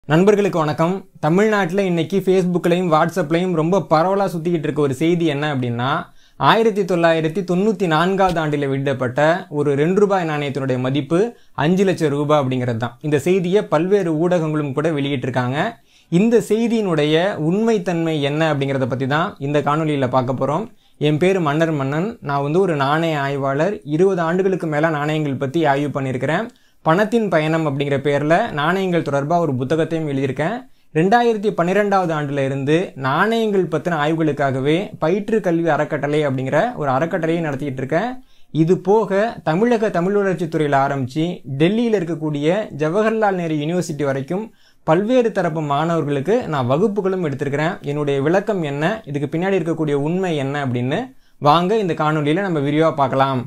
நண்பர்களுக்கு வணக்கம் தமிழ்நாட்டில் இன்னைக்கு ஃபேஸ்புக்லையும் வாட்ஸ்அப்லையும் ரொம்ப பரவலாக சுற்றிக்கிட்டு இருக்க ஒரு செய்தி என்ன அப்படின்னா ஆயிரத்தி தொள்ளாயிரத்தி தொண்ணூற்றி நான்காவது ஆண்டில் வெளியிடப்பட்ட ஒரு ரெண்டு ரூபாய் நாணயத்தினுடைய மதிப்பு அஞ்சு லட்சம் ரூபாய் அப்படிங்கிறது தான் இந்த செய்தியை பல்வேறு ஊடகங்களும் கூட வெளியிட்டிருக்காங்க இந்த செய்தியினுடைய உண்மைத்தன்மை என்ன அப்படிங்கிறத பற்றி தான் இந்த காணொலியில் பார்க்க போகிறோம் என் பேர் மன்னர் மன்னன் நான் வந்து ஒரு நாணய ஆய்வாளர் இருபது ஆண்டுகளுக்கு மேலே நாணயங்கள் பற்றி ஆய்வு பண்ணியிருக்கிறேன் பணத்தின் பயணம் அப்படிங்கிற பேரில் நாணயங்கள் தொடர்பாக ஒரு புத்தகத்தையும் எழுதியிருக்கேன் ரெண்டாயிரத்தி பன்னிரெண்டாவது ஆண்டுல இருந்து நாணயங்கள் பற்றின ஆய்வுகளுக்காகவே பயிற்று கல்வி அறக்கட்டளை அப்படிங்கிற ஒரு அறக்கட்டளையை நடத்திக்கிட்டு இருக்கேன் இது போக தமிழக தமிழ் வளர்ச்சித் துறையில் ஆரம்பித்து டெல்லியில் இருக்கக்கூடிய ஜவஹர்லால் நேரு யூனிவர்சிட்டி வரைக்கும் பல்வேறு தரப்பு மாணவர்களுக்கு நான் வகுப்புகளும் எடுத்திருக்கிறேன் என்னுடைய விளக்கம் என்ன இதுக்கு பின்னாடி இருக்கக்கூடிய உண்மை என்ன அப்படின்னு வாங்க இந்த காணொலியில் நம்ம விரிவாக பார்க்கலாம்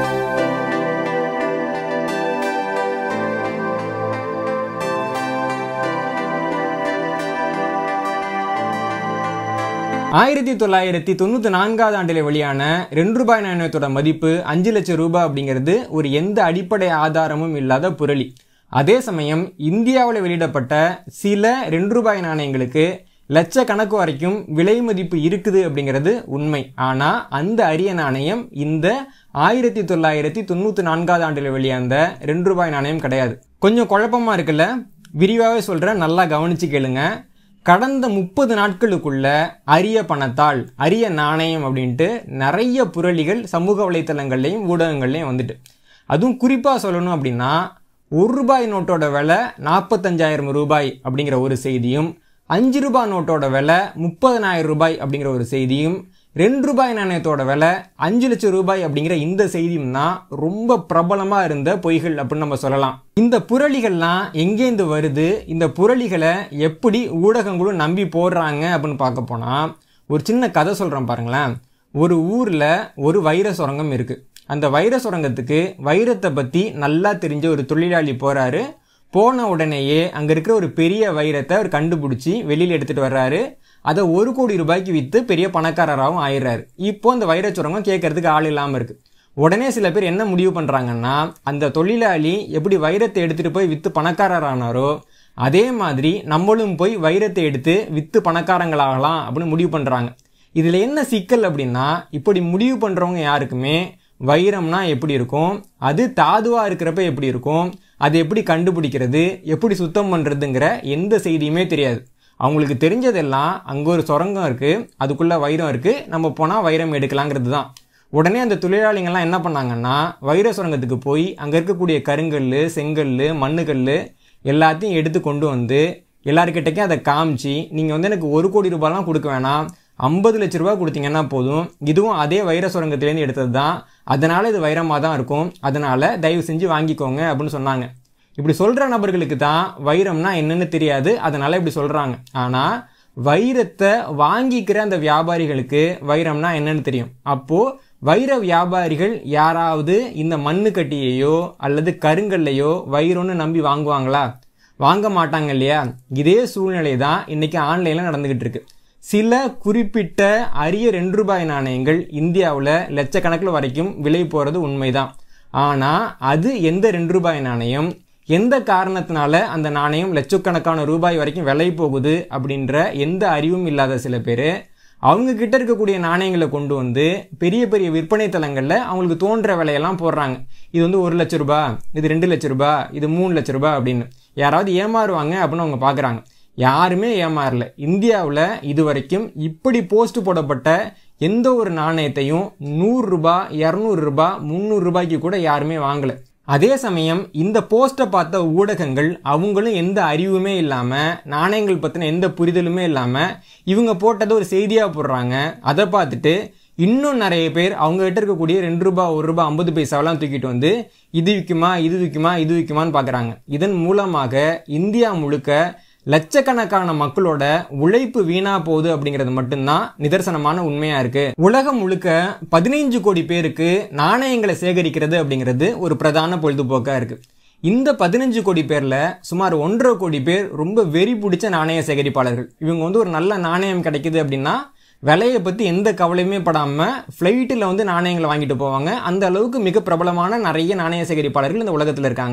ஆயிரத்தி தொள்ளாயிரத்தி தொண்ணூற்றி நான்காவது ஆண்டில் வெளியான ரெண்டு ரூபாய் நாணயத்தோட மதிப்பு அஞ்சு லட்சம் ரூபாய் அப்படிங்கிறது ஒரு எந்த அடிப்படை ஆதாரமும் இல்லாத புரளி அதே சமயம் இந்தியாவில் வெளியிடப்பட்ட சில ரெண்டு ரூபாய் நாணயங்களுக்கு லட்சக்கணக்கு வரைக்கும் விலை மதிப்பு இருக்குது அப்படிங்கிறது உண்மை ஆனால் அந்த அரிய நாணயம் இந்த ஆயிரத்தி தொள்ளாயிரத்தி தொண்ணூற்றி நான்காவது ஆண்டில் வெளியான ரெண்டு ரூபாய் நாணயம் கிடையாது கொஞ்சம் குழப்பமா இருக்குல்ல விரிவாகவே சொல்கிறேன் நல்லா கவனிச்சு கேளுங்க கடந்த முப்பது நாட்களுக்குள்ள அரிய பணத்தால் அரிய நாணயம் அப்படின்ட்டு நிறைய புரளிகள் சமூக வலைத்தளங்கள்லையும் ஊடகங்கள்லையும் வந்துட்டு அதுவும் குறிப்பாக சொல்லணும் அப்படின்னா ஒரு ரூபாய் நோட்டோட விலை நாற்பத்தஞ்சாயிரம் ரூபாய் அப்படிங்கிற ஒரு செய்தியும் அஞ்சு ரூபாய் நோட்டோட விலை முப்பதனாயிரம் ரூபாய் அப்படிங்கிற ஒரு செய்தியும் ரெண்டு ரூபாய் நாணயத்தோட விலை அஞ்சு லட்சம் ரூபாய் அப்படிங்கிற இந்த செய்தியும் தான் ரொம்ப பிரபலமா இருந்த பொய்கள் அப்படின்னு நம்ம சொல்லலாம் இந்த புரளிகள்லாம் எங்கேருந்து வருது இந்த புரளிகளை எப்படி ஊடகங்களும் நம்பி போடுறாங்க அப்படின்னு பார்க்க போனா ஒரு சின்ன கதை சொல்றேன் பாருங்களேன் ஒரு ஊர்ல ஒரு வைர சுரங்கம் இருக்கு அந்த வைர சுரங்கத்துக்கு வைரத்தை பத்தி நல்லா தெரிஞ்ச ஒரு தொழிலாளி போறாரு போன உடனேயே அங்க இருக்கிற ஒரு பெரிய வைரத்தை அவர் கண்டுபிடிச்சி வெளியில எடுத்துட்டு வர்றாரு அதை ஒரு கோடி ரூபாய்க்கு விற்று பெரிய பணக்காரராகவும் ஆயிடுறாரு இப்போ அந்த வைரச் சுரங்கம் கேட்கறதுக்கு ஆள் இல்லாமல் இருக்கு உடனே சில பேர் என்ன முடிவு பண்ணுறாங்கன்னா அந்த தொழிலாளி எப்படி வைரத்தை எடுத்துகிட்டு போய் விற்று பணக்காரரானாரோ அதே மாதிரி நம்மளும் போய் வைரத்தை எடுத்து விற்று பணக்காரங்களாகலாம் அப்படின்னு முடிவு பண்ணுறாங்க இதில் என்ன சிக்கல் அப்படின்னா இப்படி முடிவு பண்ணுறவங்க யாருக்குமே வைரம்னா எப்படி இருக்கும் அது தாதுவாக இருக்கிறப்ப எப்படி இருக்கும் அது எப்படி கண்டுபிடிக்கிறது எப்படி சுத்தம் பண்ணுறதுங்கிற எந்த செய்தியுமே தெரியாது அவங்களுக்கு தெரிஞ்சதெல்லாம் அங்கே ஒரு சுரங்கம் இருக்குது அதுக்குள்ளே வைரம் இருக்குது நம்ம போனால் வைரம் எடுக்கலாங்கிறது தான் உடனே அந்த தொழிலாளிகள்லாம் என்ன பண்ணாங்கன்னா வைர சுரங்கத்துக்கு போய் அங்கே இருக்கக்கூடிய கருங்கல் செங்கல் மண்ணுக்கல் எல்லாத்தையும் எடுத்து கொண்டு வந்து எல்லாருக்கிட்டக்கும் அதை காமிச்சு நீங்கள் வந்து எனக்கு ஒரு கோடி ரூபாய்லாம் கொடுக்க வேணாம் ஐம்பது லட்ச ரூபா கொடுத்தீங்கன்னா போதும் இதுவும் அதே வைர சுரங்கத்திலேருந்து எடுத்தது தான் அதனால இது வைரமாக தான் இருக்கும் அதனால தயவு செஞ்சு வாங்கிக்கோங்க அப்படின்னு சொன்னாங்க இப்படி சொல்கிற நபர்களுக்கு தான் வைரம்னா என்னன்னு தெரியாது அதனால இப்படி சொல்கிறாங்க ஆனால் வைரத்தை வாங்கிக்கிற அந்த வியாபாரிகளுக்கு வைரம்னா என்னன்னு தெரியும் அப்போது வைர வியாபாரிகள் யாராவது இந்த மண்ணு கட்டியையோ அல்லது கருங்கல்லையோ வைரம்னு நம்பி வாங்குவாங்களா வாங்க மாட்டாங்க இல்லையா இதே சூழ்நிலை தான் இன்னைக்கு ஆன்லைனில் நடந்துகிட்டு இருக்கு சில குறிப்பிட்ட அரிய ரெண்டு ரூபாய் நாணயங்கள் இந்தியாவில் லட்சக்கணக்கில் வரைக்கும் விலை போகிறது உண்மைதான் ஆனால் அது எந்த ரெண்டு ரூபாய் நாணயம் எந்த காரணத்தினால அந்த நாணயம் லட்சக்கணக்கான ரூபாய் வரைக்கும் விலை போகுது அப்படின்ற எந்த அறிவும் இல்லாத சில பேர் அவங்க கிட்ட இருக்கக்கூடிய நாணயங்களை கொண்டு வந்து பெரிய பெரிய விற்பனை தலங்களில் அவங்களுக்கு தோன்ற விலையெல்லாம் போடுறாங்க இது வந்து ஒரு லட்ச ரூபாய் இது ரெண்டு லட்ச ரூபாய் இது மூணு லட்ச ரூபாய் அப்படின்னு யாராவது ஏமாறுவாங்க அப்படின்னு அவங்க பார்க்குறாங்க யாருமே ஏமாறல இந்தியாவில் இது வரைக்கும் இப்படி போஸ்ட் போடப்பட்ட எந்த ஒரு நாணயத்தையும் நூறு ரூபாய் இரநூறு ரூபாய் முந்நூறு ரூபாய்க்கு கூட யாருமே வாங்கலை அதே சமயம் இந்த போஸ்ட்டை பார்த்த ஊடகங்கள் அவங்களும் எந்த அறிவுமே இல்லாமல் நாணயங்கள் பற்றின எந்த புரிதலுமே இல்லாமல் இவங்க போட்டதை ஒரு செய்தியாக போடுறாங்க அதை பார்த்துட்டு இன்னும் நிறைய பேர் அவங்க கிட்ட இருக்கக்கூடிய ரெண்டு ரூபா ஒரு ரூபா ஐம்பது பைசாவெல்லாம் தூக்கிட்டு வந்து இது விற்குமா இது விற்குமா இது விற்குமான்னு பார்க்குறாங்க இதன் மூலமாக இந்தியா முழுக்க லட்சக்கணக்கான மக்களோட உழைப்பு வீணா போகுது அப்படிங்கிறது மட்டும்தான் நிதர்சனமான உண்மையா இருக்கு உலகம் முழுக்க பதினைஞ்சு கோடி பேருக்கு நாணயங்களை சேகரிக்கிறது அப்படிங்கிறது ஒரு பிரதான பொழுதுபோக்கா இருக்கு இந்த பதினஞ்சு கோடி பேர்ல சுமார் ஒன்றரை கோடி பேர் ரொம்ப வெறி பிடிச்ச நாணய சேகரிப்பாளர்கள் இவங்க வந்து ஒரு நல்ல நாணயம் கிடைக்குது அப்படின்னா விலையை பற்றி எந்த கவலையுமே படாமல் ஃப்ளைட்டில் வந்து நாணயங்களை வாங்கிட்டு போவாங்க அந்த அளவுக்கு மிக பிரபலமான நிறைய நாணய சேகரிப்பாளர்கள் இந்த உலகத்தில் இருக்காங்க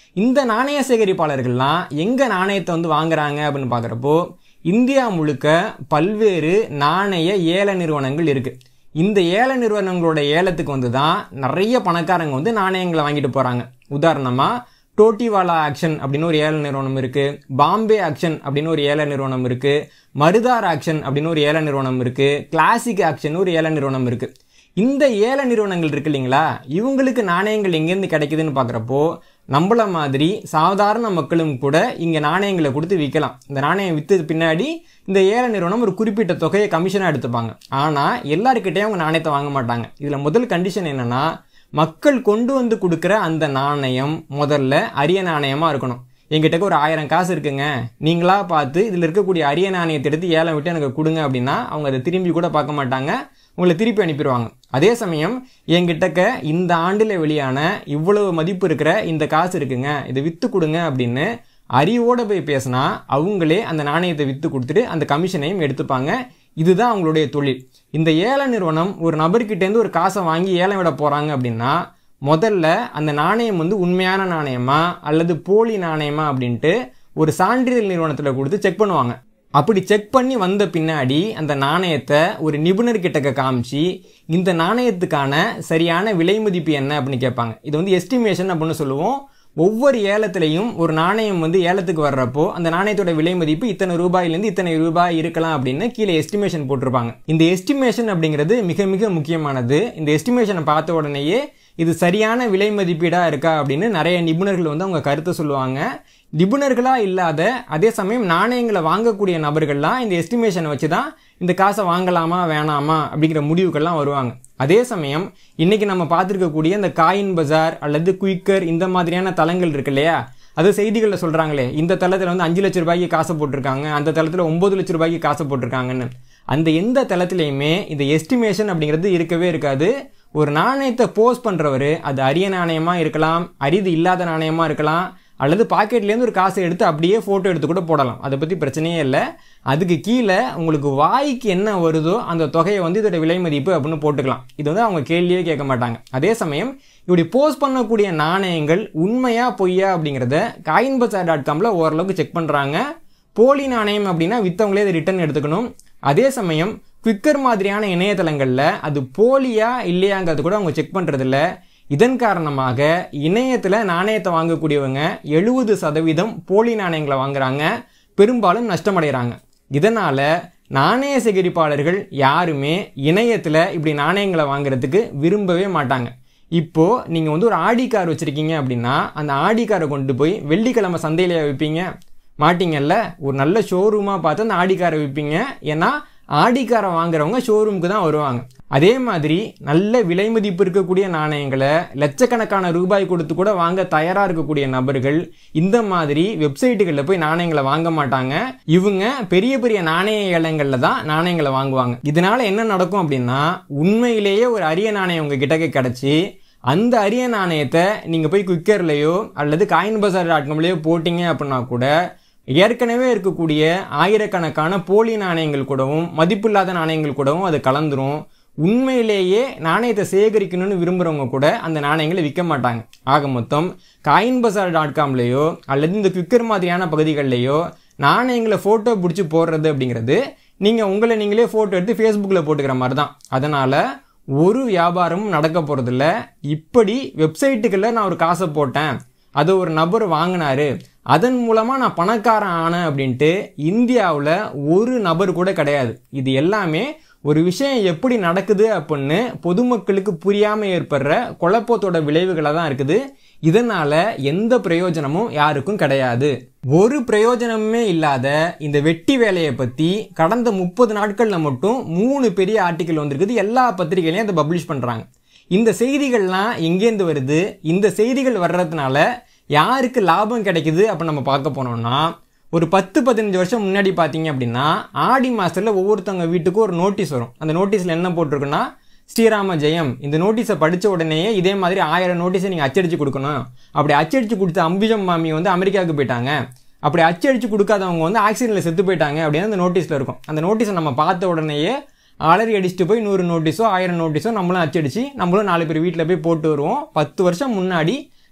இந்த நாணய சேகரிப்பாளர்கள்லாம் எங்க நாணயத்தை வந்து வாங்குறாங்க அப்படின்னு பார்க்குறப்போ இந்தியா முழுக்க பல்வேறு நாணய ஏல நிறுவனங்கள் இருக்கு இந்த ஏல நிறுவனங்களோட ஏலத்துக்கு வந்து தான் நிறைய பணக்காரங்க வந்து நாணயங்களை வாங்கிட்டு போறாங்க உதாரணமா டோட்டிவாலா ஆக்ஷன் அப்படின்னு ஒரு ஏல நிறுவனம் இருக்கு பாம்பே ஆக்ஷன் அப்படின்னு ஒரு ஏல நிறுவனம் இருக்கு மருதார் ஆக்ஷன் அப்படின்னு ஒரு ஏல நிறுவனம் இருக்கு கிளாசிக் ஆக்ஷன் ஒரு ஏல நிறுவனம் இருக்கு இந்த ஏல நிறுவனங்கள் இருக்கு இல்லைங்களா இவங்களுக்கு நாணயங்கள் எங்கேருந்து கிடைக்குதுன்னு பார்க்குறப்போ நம்மள மாதிரி சாதாரண மக்களும் கூட இங்கே நாணயங்களை கொடுத்து விற்கலாம் இந்த நாணயம் விற்று பின்னாடி இந்த ஏல நிறுவனம் ஒரு குறிப்பிட்ட தொகையை கமிஷனாக எடுத்துப்பாங்க ஆனால் எல்லாருக்கிட்டையும் அவங்க நாணயத்தை வாங்க மாட்டாங்க இதில் முதல் கண்டிஷன் என்னன்னா மக்கள் கொண்டு வந்து கொடுக்குற அந்த நாணயம் முதல்ல அரிய நாணயமாக இருக்கணும் எங்கிட்ட ஒரு ஆயிரம் காசு இருக்குங்க நீங்களா பார்த்து இதில் இருக்கக்கூடிய அரிய நாணயத்தை எடுத்து ஏலம் விட்டு எனக்கு கொடுங்க அப்படின்னா அவங்க அதை திரும்பி கூட பார்க்க மாட்டாங்க உங்களை திருப்பி அனுப்பிடுவாங்க அதே சமயம் என்கிட்டக்க இந்த ஆண்டில் வெளியான இவ்வளவு மதிப்பு இருக்கிற இந்த காசு இருக்குங்க இதை விற்று கொடுங்க அப்படின்னு அறிவோட போய் பேசினா அவங்களே அந்த நாணயத்தை விற்று கொடுத்துட்டு அந்த கமிஷனையும் எடுத்துப்பாங்க இதுதான் அவங்களுடைய தொழில் இந்த ஏல நிறுவனம் ஒரு நபர்கிட்டேருந்து ஒரு காசை வாங்கி ஏலம் விட போகிறாங்க அப்படின்னா முதல்ல அந்த நாணயம் வந்து உண்மையான நாணயமா அல்லது போலி நாணயமா அப்படின்ட்டு ஒரு சான்றிதழ் நிறுவனத்தில் கொடுத்து செக் பண்ணுவாங்க அப்படி செக் பண்ணி வந்த பின்னாடி அந்த நாணயத்தை ஒரு நிபுணர்கிட்ட காமிச்சு இந்த நாணயத்துக்கான சரியான விலை மதிப்பு என்ன அப்படின்னு கேட்பாங்க இது வந்து எஸ்டிமேஷன் அப்படின்னு சொல்லுவோம் ஒவ்வொரு ஏலத்திலையும் ஒரு நாணயம் வந்து ஏலத்துக்கு வர்றப்போ அந்த நாணயத்தோட விலை மதிப்பு இத்தனை ரூபாயிலேருந்து இத்தனை ரூபாய் இருக்கலாம் அப்படின்னு கீழே எஸ்டிமேஷன் போட்டிருப்பாங்க இந்த எஸ்டிமேஷன் அப்படிங்கிறது மிக மிக முக்கியமானது இந்த எஸ்டிமேஷனை பார்த்த உடனேயே இது சரியான விலை மதிப்பீடா இருக்கா அப்படின்னு நிறைய நிபுணர்கள் வந்து அவங்க கருத்தை சொல்லுவாங்க நிபுணர்களா இல்லாத அதே சமயம் நாணயங்களை வாங்கக்கூடிய நபர்கள்லாம் இந்த எஸ்டிமேஷனை வச்சு தான் இந்த காசை வாங்கலாமா வேணாமா அப்படிங்கிற முடிவுக்கெல்லாம் வருவாங்க அதே சமயம் இன்னைக்கு நம்ம பார்த்துருக்கக்கூடிய இந்த காயின் பஜார் அல்லது குயிக்கர் இந்த மாதிரியான தளங்கள் இருக்கு இல்லையா அது செய்திகளில் சொல்கிறாங்களே இந்த தளத்தில் வந்து அஞ்சு லட்ச ரூபாய்க்கு காசை போட்டிருக்காங்க அந்த தளத்தில் ஒம்பது லட்ச ரூபாய்க்கு காசை போட்டிருக்காங்கன்னு அந்த எந்த தளத்திலையுமே இந்த எஸ்டிமேஷன் அப்படிங்கிறது இருக்கவே இருக்காது ஒரு நாணயத்தை போஸ்ட் பண்ணுறவர் அது அரிய நாணயமாக இருக்கலாம் அரிது இல்லாத நாணயமாக இருக்கலாம் அல்லது பாக்கெட்லேருந்து ஒரு காசை எடுத்து அப்படியே ஃபோட்டோ எடுத்து கூட போடலாம் அதை பற்றி பிரச்சனையே இல்லை அதுக்கு கீழே உங்களுக்கு வாய்க்கு என்ன வருதோ அந்த தொகையை வந்து இதோட விலை மதிப்பு அப்படின்னு போட்டுக்கலாம் இது வந்து அவங்க கேள்வியே கேட்க மாட்டாங்க அதே சமயம் இப்படி போஸ்ட் பண்ணக்கூடிய நாணயங்கள் உண்மையா பொய்யா அப்படிங்கிறத காயின் பசார் டாட் காமில் ஓரளவுக்கு செக் பண்ணுறாங்க போலி நாணயம் அப்படின்னா வித்தவங்களே அதை ரிட்டர்ன் எடுத்துக்கணும் அதே சமயம் குவிக்கர் மாதிரியான இணையதளங்களில் அது போலியா இல்லையாங்கிறது கூட அவங்க செக் பண்ணுறதில்ல இதன் காரணமாக இணையத்தில் நாணயத்தை வாங்கக்கூடியவங்க எழுபது சதவீதம் போலி நாணயங்களை வாங்குறாங்க பெரும்பாலும் நஷ்டமடைகிறாங்க இதனால் நாணய சேகரிப்பாளர்கள் யாருமே இணையத்தில் இப்படி நாணயங்களை வாங்குறதுக்கு விரும்பவே மாட்டாங்க இப்போ நீங்கள் வந்து ஒரு ஆடி கார் வச்சுருக்கீங்க அப்படின்னா அந்த ஆடி காரை கொண்டு போய் வெள்ளிக்கிழமை சந்தையில வைப்பீங்க மாட்டீங்கல்ல ஒரு நல்ல ஷோரூமாக பார்த்து அந்த ஆடி காரை விற்பீங்க ஏன்னா ஆடிக்காரை வாங்குறவங்க ஷோரூமுக்கு தான் வருவாங்க அதே மாதிரி நல்ல விலை மதிப்பு இருக்கக்கூடிய நாணயங்களை லட்சக்கணக்கான ரூபாய் கொடுத்து கூட வாங்க தயாரா இருக்கக்கூடிய நபர்கள் இந்த மாதிரி வெப்சைட்டுகளில் போய் நாணயங்களை வாங்க மாட்டாங்க இவங்க பெரிய பெரிய நாணய ஏலங்களில் தான் நாணயங்களை வாங்குவாங்க இதனால என்ன நடக்கும் அப்படின்னா உண்மையிலேயே ஒரு அரிய நாணயம் உங்க கிட்ட கிடைச்சி அந்த அரிய நாணயத்தை நீங்கள் போய் குவிக்கர்லையோ அல்லது காயின் பசார் டாட் காம்லையோ போட்டிங்க அப்படின்னா கூட ஏற்கனவே இருக்கக்கூடிய ஆயிரக்கணக்கான போலி நாணயங்கள் கூடவும் மதிப்பில்லாத நாணயங்கள் கூடவும் அது கலந்துரும் உண்மையிலேயே நாணயத்தை சேகரிக்கணும்னு விரும்புகிறவங்க கூட அந்த நாணயங்களை விற்க மாட்டாங்க ஆக மொத்தம் காயின் பசார் டாட் காம்லேயோ அல்லது இந்த குவிக்கர் மாதிரியான பகுதிகளிலேயோ நாணயங்களை ஃபோட்டோ பிடிச்சி போடுறது அப்படிங்கிறது நீங்கள் உங்களை நீங்களே ஃபோட்டோ எடுத்து ஃபேஸ்புக்கில் போட்டுக்கிற மாதிரி தான் அதனால் ஒரு வியாபாரமும் நடக்க போகிறதில்ல இப்படி வெப்சைட்டுகளில் நான் ஒரு காசை போட்டேன் அதை ஒரு நபர் வாங்கினாரு அதன் மூலமாக நான் பணக்காரன் ஆனேன் அப்படின்ட்டு இந்தியாவில் ஒரு நபர் கூட கிடையாது இது எல்லாமே ஒரு விஷயம் எப்படி நடக்குது அப்படின்னு பொதுமக்களுக்கு புரியாமல் ஏற்படுற குழப்பத்தோட விளைவுகளாக தான் இருக்குது இதனால எந்த பிரயோஜனமும் யாருக்கும் கிடையாது ஒரு பிரயோஜனமுமே இல்லாத இந்த வெட்டி வேலையை பற்றி கடந்த முப்பது நாட்களில் மட்டும் மூணு பெரிய ஆர்டிக்கல் வந்திருக்குது எல்லா பத்திரிகைகளையும் அதை பப்ளிஷ் பண்ணுறாங்க இந்த செய்திகள்லாம் எங்கேருந்து வருது இந்த செய்திகள் வர்றதுனால யாருக்கு லாபம் கிடைக்குது அப்போ நம்ம பார்க்க போனோம்னா ஒரு பத்து பதினஞ்சு வருஷம் முன்னாடி பார்த்தீங்க அப்படின்னா ஆடி மாதத்தில் ஒவ்வொருத்தவங்க வீட்டுக்கும் ஒரு நோட்டீஸ் வரும் அந்த நோட்டீஸில் என்ன போட்டிருக்குன்னா ஸ்ரீராம ஜெயம் இந்த நோட்டீஸை படித்த உடனேயே இதே மாதிரி ஆயிரம் நோட்டீஸை நீங்கள் அச்சடிச்சு கொடுக்கணும் அப்படி அச்சடிச்சு கொடுத்த அம்பிஜம் மாமி வந்து அமெரிக்காவுக்கு போயிட்டாங்க அப்படி அச்சடிச்சு கொடுக்காதவங்க வந்து ஆக்சிடென்ட்ல செத்து போயிட்டாங்க அப்படின்னு அந்த நோட்டீஸில் இருக்கும் அந்த நோட்டீஸை நம்ம பார்த்த உடனேயே அலறி அடிச்சுட்டு போய் நூறு நோட்டீஸோ ஆயிரம் நோட்டீஸோ நம்மளும் அச்சடிச்சு நம்மளும் நாலு பேர் வீட்டில் போய் போட்டு வருவோம் பத்து வருஷம் முன்னாடி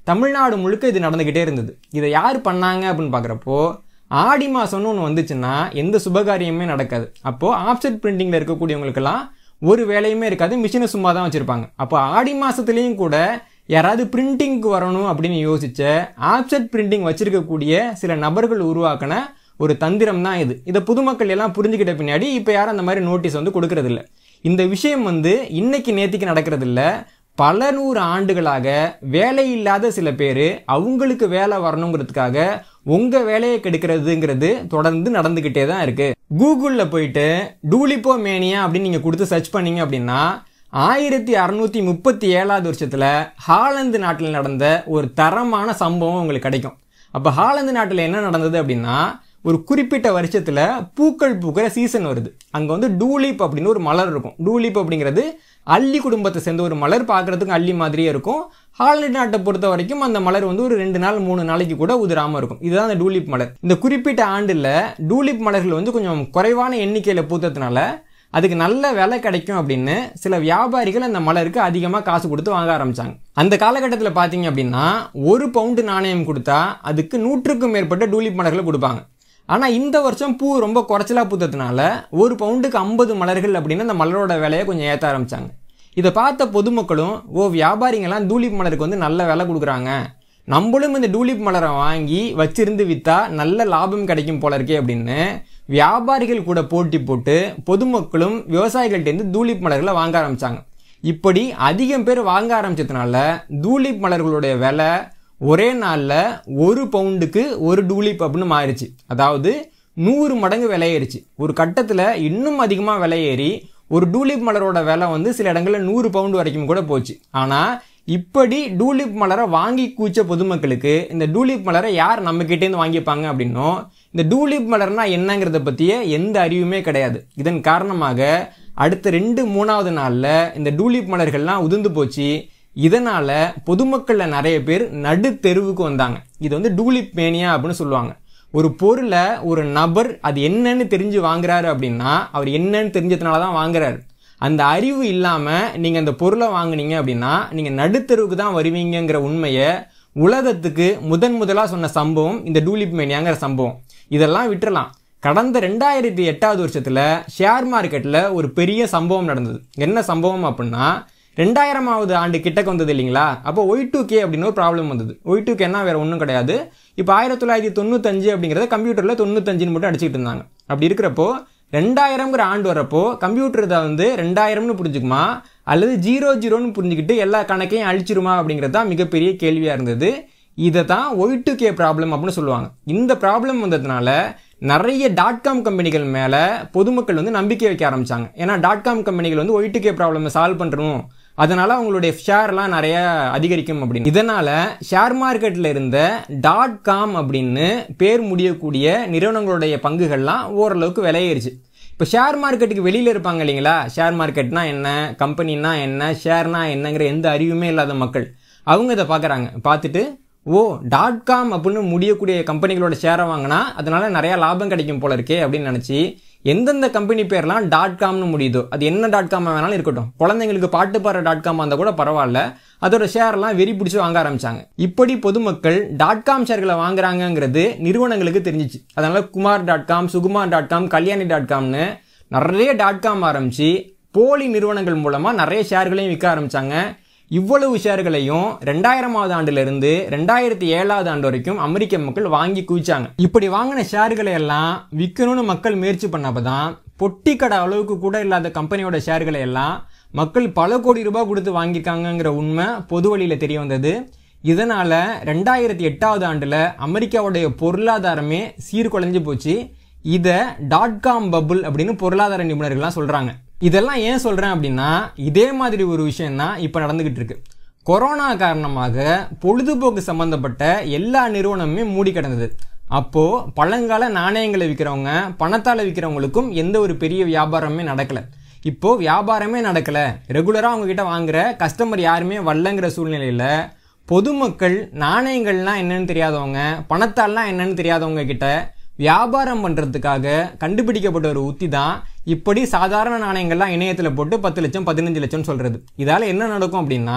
தமிழ்நாடு முழுக்க இது நடந்துக்கிட்டே இருந்தது இதை யார் பண்ணாங்க அப்படின்னு பார்க்குறப்போ ஆடி மாதம்னு ஒன்று வந்துச்சுன்னா எந்த சுபகாரியமே நடக்காது அப்போது ஆப்செட் பிரிண்டிங்கில் இருக்கக்கூடியவங்களுக்கெல்லாம் ஒரு வேலையுமே இருக்காது மிஷினை சும்மா தான் வச்சுருப்பாங்க அப்போ ஆடி மாதத்துலேயும் கூட யாராவது பிரிண்டிங்க்கு வரணும் அப்படின்னு யோசிச்ச ஆப்செட் பிரிண்டிங் வச்சிருக்கக்கூடிய சில நபர்கள் உருவாக்கின ஒரு தந்திரம் தான் இது இதை பொதுமக்கள் எல்லாம் புரிஞ்சுக்கிட்ட பின்னாடி இப்போ யாரும் அந்த மாதிரி நோட்டீஸ் வந்து கொடுக்கறதில்ல இந்த விஷயம் வந்து இன்னைக்கு நேத்திக்கு நடக்கிறதில்ல பல நூறு ஆண்டுகளாக வேலை இல்லாத சில பேர் அவங்களுக்கு வேலை வரணுங்கிறதுக்காக உங்க வேலையை கெடுக்கிறதுங்கிறது தொடர்ந்து நடந்துகிட்டே தான் இருக்கு கூகுளில் போயிட்டு டூலிப்போ மேனியா அப்படின்னு நீங்க கொடுத்து சர்ச் பண்ணீங்க அப்படின்னா ஆயிரத்தி அறுநூத்தி முப்பத்தி ஏழாவது வருஷத்துல ஹாலந்து நாட்டில் நடந்த ஒரு தரமான சம்பவம் உங்களுக்கு கிடைக்கும் அப்போ ஹாலந்து நாட்டில் என்ன நடந்தது அப்படின்னா ஒரு குறிப்பிட்ட வருஷத்துல பூக்கள் பூக்கிற சீசன் வருது அங்க வந்து டூலிப் அப்படின்னு ஒரு மலர் இருக்கும் டூலிப் அப்படிங்கிறது அல்லி குடும்பத்தை சேர்ந்த ஒரு மலர் பார்க்கறதுக்கு அல்லி மாதிரியே இருக்கும் ஹாலண்ட் நாட்டை பொறுத்த வரைக்கும் அந்த மலர் வந்து ஒரு ரெண்டு நாள் மூணு நாளைக்கு கூட உதிராம இருக்கும் இதுதான் அந்த டூலிப் மலர் இந்த குறிப்பிட்ட ஆண்டுல டூலிப் மலர்கள் வந்து கொஞ்சம் குறைவான எண்ணிக்கையில பூத்ததுனால அதுக்கு நல்ல விலை கிடைக்கும் அப்படின்னு சில வியாபாரிகள் அந்த மலருக்கு அதிகமாக காசு கொடுத்து வாங்க ஆரம்பிச்சாங்க அந்த காலகட்டத்தில் பார்த்தீங்க அப்படின்னா ஒரு பவுண்டு நாணயம் கொடுத்தா அதுக்கு நூற்றுக்கும் மேற்பட்ட டூலிப் மலர்களை கொடுப்பாங்க ஆனால் இந்த வருஷம் பூ ரொம்ப குறைச்சலா பூத்ததுனால ஒரு பவுண்டுக்கு ஐம்பது மலர்கள் அப்படின்னு அந்த மலரோட விலையை கொஞ்சம் ஏற்ற ஆரம்பிச்சாங்க இதை பார்த்த பொதுமக்களும் ஓ வியாபாரிங்கெல்லாம் டூலிப் மலருக்கு வந்து நல்ல விலை கொடுக்குறாங்க நம்மளும் இந்த டூலிப் மலரை வாங்கி வச்சிருந்து விற்றா நல்ல லாபம் கிடைக்கும் போல இருக்கே அப்படின்னு வியாபாரிகள் கூட போட்டி போட்டு பொதுமக்களும் விவசாயிகள்கிட்டேருந்து டூலிப் மலர்களை வாங்க ஆரம்பிச்சாங்க இப்படி அதிகம் பேர் வாங்க ஆரம்பிச்சதுனால டூலிப் மலர்களுடைய விலை ஒரே நாளில் ஒரு பவுண்டுக்கு ஒரு டூலிப் அப்படின்னு மாறிச்சு அதாவது நூறு மடங்கு விலையேறிச்சு ஒரு கட்டத்தில் இன்னும் அதிகமாக விலையேறி ஒரு டூலிப் மலரோட விலை வந்து சில இடங்களில் நூறு பவுண்டு வரைக்கும் கூட போச்சு ஆனால் இப்படி டூலிப் மலரை வாங்கி கூச்ச பொதுமக்களுக்கு இந்த டூலிப் மலரை யார் நம்ம கிட்டேருந்து வாங்கிப்பாங்க அப்படின்னும் இந்த டூலிப் மலர்னா என்னங்கிறத பற்றிய எந்த அறிவுமே கிடையாது இதன் காரணமாக அடுத்த ரெண்டு மூணாவது நாளில் இந்த டூலிப் மலர்கள்லாம் உதிர்ந்து போச்சு இதனால பொதுமக்கள்ல நிறைய பேர் நடு தெருவுக்கு வந்தாங்க இது வந்து டூலிப் மேனியா அப்படின்னு சொல்லுவாங்க ஒரு பொருளை ஒரு நபர் அது என்னன்னு தெரிஞ்சு வாங்குறாரு அப்படின்னா அவர் என்னன்னு தெரிஞ்சதுனால தான் வாங்குறாரு அந்த அறிவு இல்லாம நீங்க அந்த பொருளை வாங்குனீங்க அப்படின்னா நீங்க நடுத்தெருவுக்கு தான் வருவீங்கங்கிற உண்மையை உலகத்துக்கு முதன் முதலா சொன்ன சம்பவம் இந்த டூலிப் மேனியாங்கிற சம்பவம் இதெல்லாம் விட்டுறலாம் கடந்த ரெண்டாயிரத்தி எட்டாவது வருஷத்துல ஷேர் மார்க்கெட்ல ஒரு பெரிய சம்பவம் நடந்தது என்ன சம்பவம் அப்படின்னா ரெண்டாயிரமாவது ஆண்டு கிட்டக்கு வந்தது இல்லைங்களா அப்போ ஒய் டூ கே அப்படின்னு ஒரு ப்ராப்ளம் வந்தது ஒய் டூ கேனா வேற ஒன்றும் கிடையாது இப்போ ஆயிரத்தி தொள்ளாயிரத்தி தொண்ணூத்தஞ்சு அப்படிங்கிறத கம்ப்யூட்டரில் தொண்ணூத்தஞ்சுன்னு மட்டும் அடிச்சுக்கிட்டு இருந்தாங்க அப்படி இருக்கிறப்போ ரெண்டாயிரம்ங்கிற ஆண்டு வரப்போ கம்ப்யூட்டர் இதை வந்து ரெண்டாயிரம்னு புரிஞ்சுக்குமா அல்லது ஜீரோ ஜீரோன்னு புரிஞ்சுக்கிட்டு எல்லா கணக்கையும் அழிச்சிருமா அப்படிங்கிறது தான் மிகப்பெரிய கேள்வியாக இருந்தது இதை தான் ஒய் டூ கே ப்ராப்ளம் அப்படின்னு சொல்லுவாங்க இந்த ப்ராப்ளம் வந்ததுனால நிறைய டாட் காம் கம்பெனிகள் மேலே பொதுமக்கள் வந்து நம்பிக்கை வைக்க ஆரம்பிச்சாங்க ஏன்னா டாட் காம் கம்பெனிகள் வந்து ஒய் டூ கே ப்ராப்ளமை சால்வ் பண்ணுறணும் அதனால அவங்களுடைய ஷேர்லாம் நிறைய அதிகரிக்கும் அப்படின்னு இதனால ஷேர் மார்க்கெட்டில் இருந்த டாட் காம் அப்படின்னு பேர் முடியக்கூடிய நிறுவனங்களுடைய பங்குகள்லாம் ஓரளவுக்கு விலையேறிச்சு இப்போ ஷேர் மார்க்கெட்டுக்கு வெளியில் இருப்பாங்க இல்லைங்களா ஷேர் மார்க்கெட்னா என்ன கம்பெனினா என்ன ஷேர்னா என்னங்கிற எந்த அறிவுமே இல்லாத மக்கள் அவங்க இதை பார்க்குறாங்க பார்த்துட்டு ஓ டாட் காம் அப்படின்னு முடியக்கூடிய கம்பெனிகளோட ஷேரை வாங்கினா அதனால நிறைய லாபம் கிடைக்கும் போல இருக்கே அப்படின்னு நினச்சி எந்தெந்த கம்பெனி பேர்லாம் டாட் காம்னு முடியுதோ அது என்ன டாட் காம் வேணாலும் இருக்கட்டும் குழந்தைங்களுக்கு பாட்டு பாடுற டாட் காம் இருந்தால் கூட பரவாயில்ல அதோட ஷேர்லாம் வெறி பிடிச்சி வாங்க ஆரம்பிச்சாங்க இப்படி பொதுமக்கள் டாட் காம் ஷேர்களை வாங்குறாங்கங்கிறது நிறுவனங்களுக்கு தெரிஞ்சிச்சு அதனால Kumar dot com Sukumar dot com Kalyani dot காம்னு நிறைய டாட் காம் ஆரம்பிச்சு போலி நிறுவனங்கள் மூலமா நிறைய ஷேர்களையும் விற்க ஆரம்பிச்சாங்க இவ்வளவு ஷேர்களையும் ரெண்டாயிரமாவது ஆண்டுல இருந்து ரெண்டாயிரத்தி ஏழாவது ஆண்டு வரைக்கும் அமெரிக்க மக்கள் வாங்கி குவிச்சாங்க இப்படி வாங்கின ஷேர்களை எல்லாம் விற்கணும்னு மக்கள் முயற்சி பண்ணப்பதான் பொட்டி கடை அளவுக்கு கூட இல்லாத கம்பெனியோட ஷேர்களை எல்லாம் மக்கள் பல கோடி ரூபாய் கொடுத்து வாங்கியிருக்காங்கங்கிற உண்மை பொது வழியில் தெரிய வந்தது இதனால ரெண்டாயிரத்தி எட்டாவது ஆண்டுல அமெரிக்காவுடைய பொருளாதாரமே சீர்குலைஞ்சு போச்சு இதை டாட் காம் பபுள் அப்படின்னு பொருளாதார நிபுணர்கள்லாம் சொல்றாங்க இதெல்லாம் ஏன் சொல்றேன் அப்படின்னா இதே மாதிரி ஒரு விஷயம் தான் இப்போ நடந்துகிட்டு இருக்கு கொரோனா காரணமாக பொழுதுபோக்கு சம்பந்தப்பட்ட எல்லா நிறுவனமுமே மூடி கிடந்தது அப்போ பழங்கால நாணயங்களை விற்கிறவங்க பணத்தால விற்கிறவங்களுக்கும் எந்த ஒரு பெரிய வியாபாரமே நடக்கல இப்போ வியாபாரமே நடக்கல ரெகுலரா அவங்க கிட்ட வாங்குற கஸ்டமர் யாருமே வரலங்கிற சூழ்நிலையில பொதுமக்கள் நாணயங்கள்லாம் என்னன்னு தெரியாதவங்க பணத்தால்லாம் என்னன்னு தெரியாதவங்க கிட்ட வியாபாரம் பண்ணுறதுக்காக கண்டுபிடிக்கப்பட்ட ஒரு உத்தி தான் இப்படி சாதாரண நாணயங்கள்லாம் இணையத்தில் போட்டு பத்து லட்சம் பதினஞ்சு லட்சம் சொல்கிறது இதால் என்ன நடக்கும் அப்படின்னா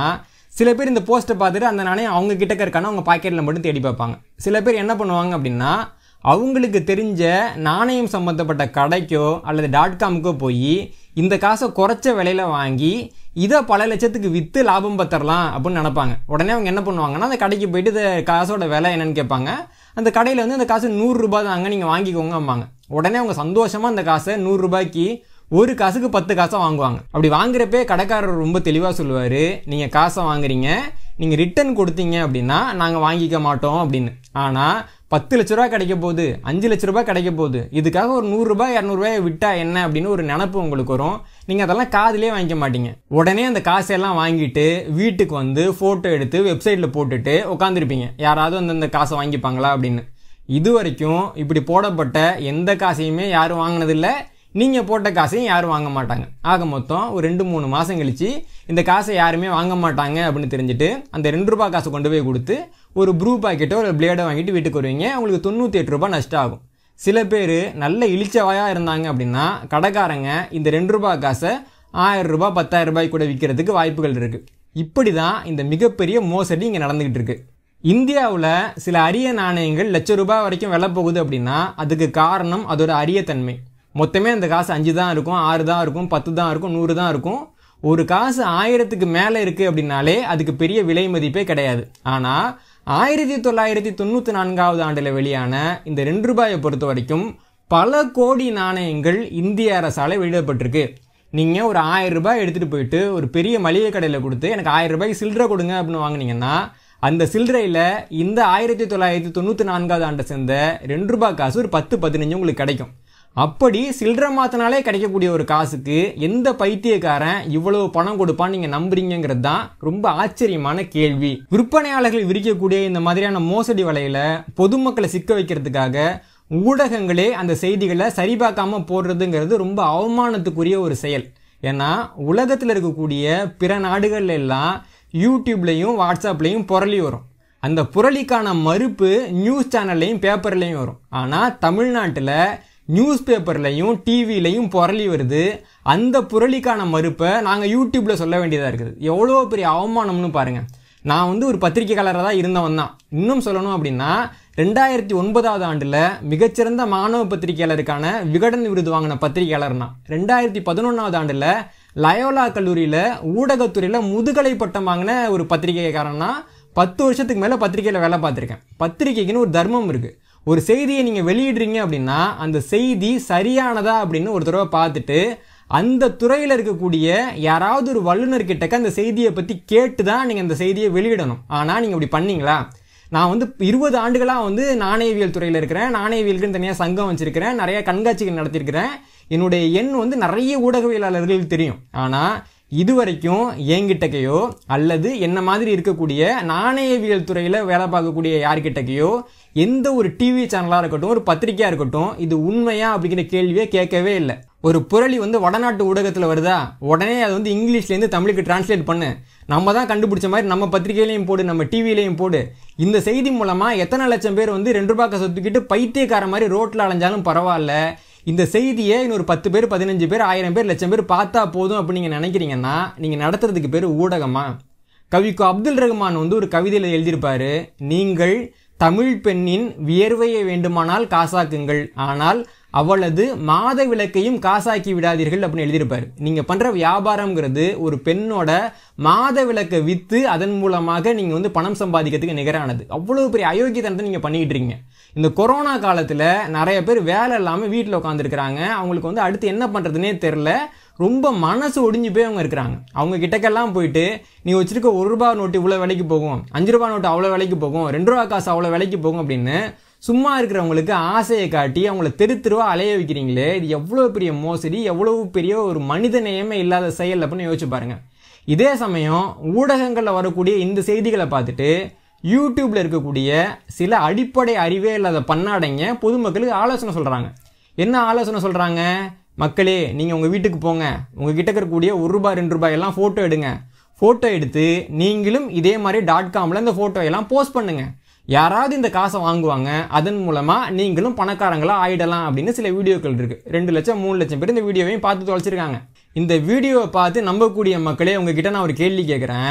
சில பேர் இந்த போஸ்ட்டை பார்த்துட்டு அந்த நாணயம் அவங்க கிட்டக்க இருக்கான அவங்க பாக்கெட்டில் மட்டும் தேடி பார்ப்பாங்க சில பேர் என்ன பண்ணுவாங்க அப்படின்னா அவங்களுக்கு தெரிஞ்ச நாணயம் சம்மந்தப்பட்ட கடைக்கோ அல்லது டாட் காமுக்கோ போய் இந்த காசை குறைச்ச விலையில வாங்கி இதை பல லட்சத்துக்கு விற்று லாபம் பத்தரலாம் அப்படின்னு நினைப்பாங்க உடனே அவங்க என்ன பண்ணுவாங்கன்னா அந்த கடைக்கு போயிட்டு இந்த காசோட விலை என்னன்னு கேட்பாங்க அந்த கடையில் வந்து அந்த காசு நூறுரூபா தாங்க நீங்கள் வாங்கிக்கோங்க அம்பாங்க உடனே அவங்க சந்தோஷமாக அந்த காசை நூறுரூபாய்க்கு ஒரு காசுக்கு பத்து காசை வாங்குவாங்க அப்படி வாங்குறப்பே கடைக்காரர் ரொம்ப தெளிவாக சொல்லுவார் நீங்கள் காசை வாங்குறீங்க நீங்கள் ரிட்டர்ன் கொடுத்தீங்க அப்படின்னா நாங்கள் வாங்கிக்க மாட்டோம் அப்படின்னு ஆனால் பத்து லட்ச ரூபா கிடைக்க போகுது அஞ்சு லட்ச ரூபாய் கிடைக்க போகுது இதுக்காக ஒரு நூறுரூபா இரநூறுபாயை விட்டா என்ன அப்படின்னு ஒரு நினப்பு உங்களுக்கு வரும் நீங்கள் அதெல்லாம் காதிலே வாங்கிக்க மாட்டீங்க உடனே அந்த காசையெல்லாம் வாங்கிட்டு வீட்டுக்கு வந்து ஃபோட்டோ எடுத்து வெப்சைட்டில் போட்டுட்டு உட்காந்துருப்பீங்க யாராவது வந்து அந்த காசை வாங்கிப்பாங்களா அப்படின்னு இது வரைக்கும் இப்படி போடப்பட்ட எந்த காசையுமே யாரும் வாங்கினதில்லை நீங்கள் போட்ட காசையும் யாரும் வாங்க மாட்டாங்க ஆக மொத்தம் ஒரு ரெண்டு மூணு மாதம் கழிச்சு இந்த காசை யாருமே வாங்க மாட்டாங்க அப்படின்னு தெரிஞ்சுட்டு அந்த ரெண்டு ரூபாய் காசை கொண்டு போய் கொடுத்து ஒரு ப்ரூ பாக்கெட்டோ ஒரு பிளேடோ வாங்கிட்டு வீட்டுக்கு வருவீங்க உங்களுக்கு தொண்ணூற்றி எட்டு ரூபாய் நஷ்டம் ஆகும் சில பேர் நல்ல இழிச்சவாயாக இருந்தாங்க அப்படின்னா கடைக்காரங்க இந்த ரெண்டு ரூபாய் காசை ஆயிரம் ரூபாய் பத்தாயிரம் ரூபாய் கூட விற்கிறதுக்கு வாய்ப்புகள் இருக்குது இப்படி தான் இந்த மிகப்பெரிய மோசடி இங்கே நடந்துக்கிட்டு இருக்கு இந்தியாவில் சில அரிய நாணயங்கள் லட்ச ரூபாய் வரைக்கும் விலை போகுது அப்படின்னா அதுக்கு காரணம் அதோட அரியத்தன்மை மொத்தமே அந்த காசு அஞ்சு தான் இருக்கும் ஆறு தான் இருக்கும் பத்து தான் இருக்கும் நூறு தான் இருக்கும் ஒரு காசு ஆயிரத்துக்கு மேலே இருக்குது அப்படின்னாலே அதுக்கு பெரிய விலை மதிப்பே கிடையாது ஆனால் ஆயிரத்தி தொள்ளாயிரத்தி தொண்ணூற்றி நான்காவது ஆண்டில் வெளியான இந்த ரெண்டு ரூபாயை பொறுத்த வரைக்கும் பல கோடி நாணயங்கள் இந்திய அரசால் வெளியிடப்பட்டிருக்கு நீங்கள் ஒரு ஆயிரம் ரூபாய் எடுத்துகிட்டு போயிட்டு ஒரு பெரிய மளிகை கடையில் கொடுத்து எனக்கு ஆயிரம் ரூபாய்க்கு சில்லறை கொடுங்க அப்படின்னு வாங்குனீங்கன்னா அந்த சில்லறையில் இந்த ஆயிரத்தி தொள்ளாயிரத்தி தொண்ணூற்றி நான்காவது ஆண்டை சேர்ந்த ரெண்டு ரூபாய் காசு ஒரு பத்து பதினஞ்சு உங்களுக்கு கிடைக்கும் அப்படி சில்லறை மாத்தினாலே கிடைக்கக்கூடிய ஒரு காசுக்கு எந்த பைத்தியக்காரன் இவ்வளவு பணம் கொடுப்பான்னு நீங்கள் நம்புறீங்கிறது தான் ரொம்ப ஆச்சரியமான கேள்வி விற்பனையாளர்கள் விரிக்கக்கூடிய இந்த மாதிரியான மோசடி வலையில பொதுமக்களை சிக்க வைக்கிறதுக்காக ஊடகங்களே அந்த செய்திகளை சரிபார்க்காம போடுறதுங்கிறது ரொம்ப அவமானத்துக்குரிய ஒரு செயல் ஏன்னா உலகத்தில் இருக்கக்கூடிய பிற நாடுகள்ல எல்லாம் யூடியூப்லையும் வாட்ஸ்அப்லையும் புரளி வரும் அந்த புரளிக்கான மறுப்பு நியூஸ் சேனல்லையும் பேப்பர்லையும் வரும் ஆனால் தமிழ்நாட்டில் நியூஸ் பேப்பர்லையும் டிவிலையும் புரளி வருது அந்த புரளிக்கான மறுப்பை நாங்கள் யூடியூப்பில் சொல்ல வேண்டியதாக இருக்குது எவ்வளோ பெரிய அவமானம்னு பாருங்கள் நான் வந்து ஒரு பத்திரிகையாளராக தான் இருந்தவன் தான் இன்னும் சொல்லணும் அப்படின்னா ரெண்டாயிரத்தி ஒன்பதாவது ஆண்டில் மிகச்சிறந்த மாணவ பத்திரிகையாளருக்கான விகடன் விருது வாங்கின பத்திரிகையாளர் நான் ரெண்டாயிரத்தி பதினொன்றாவது ஆண்டில் லயோலா கல்லூரியில் ஊடகத்துறையில் முதுகலை பட்டம் வாங்கின ஒரு பத்திரிகைக்காரன்னா பத்து வருஷத்துக்கு மேலே பத்திரிகையில் வேலை பார்த்துருக்கேன் பத்திரிகைக்குன்னு ஒரு தர்மம் இருக்குது ஒரு செய்தியை நீங்கள் வெளியிடுறீங்க அப்படின்னா அந்த செய்தி சரியானதா அப்படின்னு ஒரு தடவை பார்த்துட்டு அந்த துறையில் இருக்கக்கூடிய யாராவது ஒரு வல்லுநர் கிட்டக்க அந்த செய்தியை பற்றி கேட்டு தான் நீங்கள் அந்த செய்தியை வெளியிடணும் ஆனால் நீங்கள் இப்படி பண்ணீங்களா நான் வந்து இருபது ஆண்டுகளாக வந்து நாணயவியல் துறையில் இருக்கிறேன் நாணயவியலுக்குன்னு தனியாக சங்கம் வச்சிருக்கிறேன் நிறைய கண்காட்சிகள் நடத்தியிருக்கிறேன் என்னுடைய எண் வந்து நிறைய ஊடகவியலாளர்களுக்கு தெரியும் ஆனால் இதுவரைக்கும் என்கிட்டக்கையோ அல்லது என்ன மாதிரி இருக்கக்கூடிய நாணயவியல் துறையில் வேலை பார்க்கக்கூடிய யார்கிட்டக்கையோ எந்த ஒரு டிவி சேனலாக இருக்கட்டும் ஒரு பத்திரிக்கையாக இருக்கட்டும் இது உண்மையா அப்படிங்கிற கேள்வியே கேட்கவே இல்லை ஒரு புரளி வந்து வடநாட்டு ஊடகத்தில் வருதா உடனே அது வந்து இங்கிலீஷ்லேருந்து தமிழுக்கு டிரான்ஸ்லேட் பண்ணு நம்ம தான் கண்டுபிடிச்ச மாதிரி நம்ம பத்திரிகையிலையும் போடு நம்ம டிவிலையும் போடு இந்த செய்தி மூலமாக எத்தனை லட்சம் பேர் வந்து ரெண்டு ரூபாய் சொத்துக்கிட்டு பைத்தியக்கார மாதிரி ரோட்டில் அலைஞ்சாலும் பரவாயில்ல இந்த செய்தியை இன்னொரு பத்து பேர் பதினஞ்சு பேர் ஆயிரம் பேர் லட்சம் பேர் பார்த்தா போதும் அப்படின்னு நீங்கள் நினைக்கிறீங்கன்னா நீங்கள் நடத்துறதுக்கு பேர் ஊடகமா கவிக்கு அப்துல் ரஹ்மான் வந்து ஒரு கவிதையில் எழுதியிருப்பாரு நீங்கள் தமிழ் பெண்ணின் வியர்வையை வேண்டுமானால் காசாக்குங்கள் ஆனால் அவளது மாத விளக்கையும் காசாக்கி விடாதீர்கள் அப்படின்னு எழுதியிருப்பாரு நீங்க பண்ற வியாபாரம்ங்கிறது ஒரு பெண்ணோட மாத விளக்கை வித்து அதன் மூலமாக நீங்க வந்து பணம் சம்பாதிக்கிறதுக்கு நிகரானது அவ்வளவு பெரிய அயோக்கியத்தனத்தை நீங்க பண்ணிக்கிட்டு இருக்கீங்க இந்த கொரோனா காலத்துல நிறைய பேர் வேலை இல்லாம வீட்டில் உட்காந்துருக்கிறாங்க அவங்களுக்கு வந்து அடுத்து என்ன பண்றதுனே தெரில ரொம்ப மனசு ஒடிஞ்சு போய் அவங்க இருக்கிறாங்க அவங்க கிட்டக்கெல்லாம் போயிட்டு நீ வச்சிருக்க ஒரு ரூபா நோட்டு இவ்வளோ விலைக்கு போகும் அஞ்சு ரூபா நோட்டு அவ்வளோ விலைக்கு போகும் ரெண்டு ரூபா காசு அவ்வளோ விலைக்கு போகும் அப்படின்னு சும்மா இருக்கிறவங்களுக்கு ஆசையை காட்டி அவங்கள தெரு தெருவா அலைய வைக்கிறீங்களே இது எவ்வளோ பெரிய மோசடி எவ்வளவு பெரிய ஒரு மனித நேயமே இல்லாத செயல் அப்படின்னு யோசிச்சு பாருங்க இதே சமயம் ஊடகங்களில் வரக்கூடிய இந்த செய்திகளை பார்த்துட்டு யூடியூப்ல இருக்கக்கூடிய சில அடிப்படை அறிவே இல்லாத பண்ணாடைங்க பொதுமக்களுக்கு ஆலோசனை சொல்றாங்க என்ன ஆலோசனை சொல்றாங்க மக்களே நீங்கள் உங்கள் வீட்டுக்கு போங்க உங்கள் கிட்ட இருக்கக்கூடிய ஒரு ரூபாய் ரெண்டு ரூபாய் எல்லாம் ஃபோட்டோ எடுங்க ஃபோட்டோ எடுத்து நீங்களும் இதே மாதிரி டாட் காமில் இந்த ஃபோட்டோ எல்லாம் போஸ்ட் பண்ணுங்க யாராவது இந்த காசை வாங்குவாங்க அதன் மூலமாக நீங்களும் பணக்காரங்களா ஆயிடலாம் அப்படின்னு சில வீடியோக்கள் இருக்கு ரெண்டு லட்சம் மூணு லட்சம் பேர் இந்த வீடியோவையும் பார்த்து தொலைச்சிருக்காங்க இந்த வீடியோவை பார்த்து நம்பக்கூடிய மக்களே உங்ககிட்ட நான் ஒரு கேள்வி கேட்குறேன்